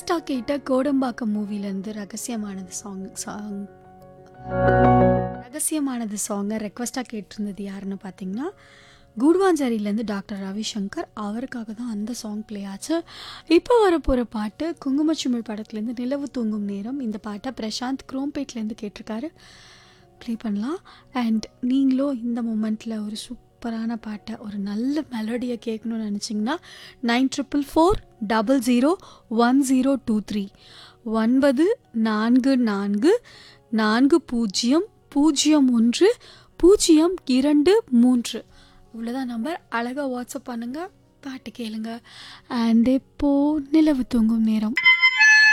லாஸ்ட்டாக கேட்ட கோடம்பாக்கம் மூவிலேருந்து ரகசியமானது சாங் சாங் ரகசியமானது சாங்கை ரெக்வஸ்ட்டாக கேட்டிருந்தது யாருன்னு பார்த்தீங்கன்னா கூடுவாஞ்சேரியிலேருந்து டாக்டர் ரவிசங்கர் அவருக்காக தான் அந்த சாங் ப்ளே ஆச்சு இப்போ வரப்போகிற பாட்டு குங்குமச்சுமிழ் படத்துலேருந்து நிலவு தூங்கும் நேரம் இந்த பாட்டை பிரசாந்த் குரோம்பேட்லேருந்து கேட்டிருக்காரு ப்ளே பண்ணலாம் அண்ட் நீங்களும் இந்த மூமெண்ட்டில் ஒரு சூப்பரான பாட்டை ஒரு நல்ல மெலடியை கேட்கணும்னு நினச்சிங்கன்னா nine triple four double zero one zero two three ஒன்பது நான்கு நான்கு நான்கு பூஜ்ஜியம் பூஜ்ஜியம் ஒன்று பூஜ்ஜியம் இரண்டு மூன்று இவ்வளோதான் நம்பர் அழகாக வாட்ஸ்அப் பண்ணுங்கள் பாட்டு கேளுங்க அண்ட் இப்போ நிலவு தூங்கும் நேரம்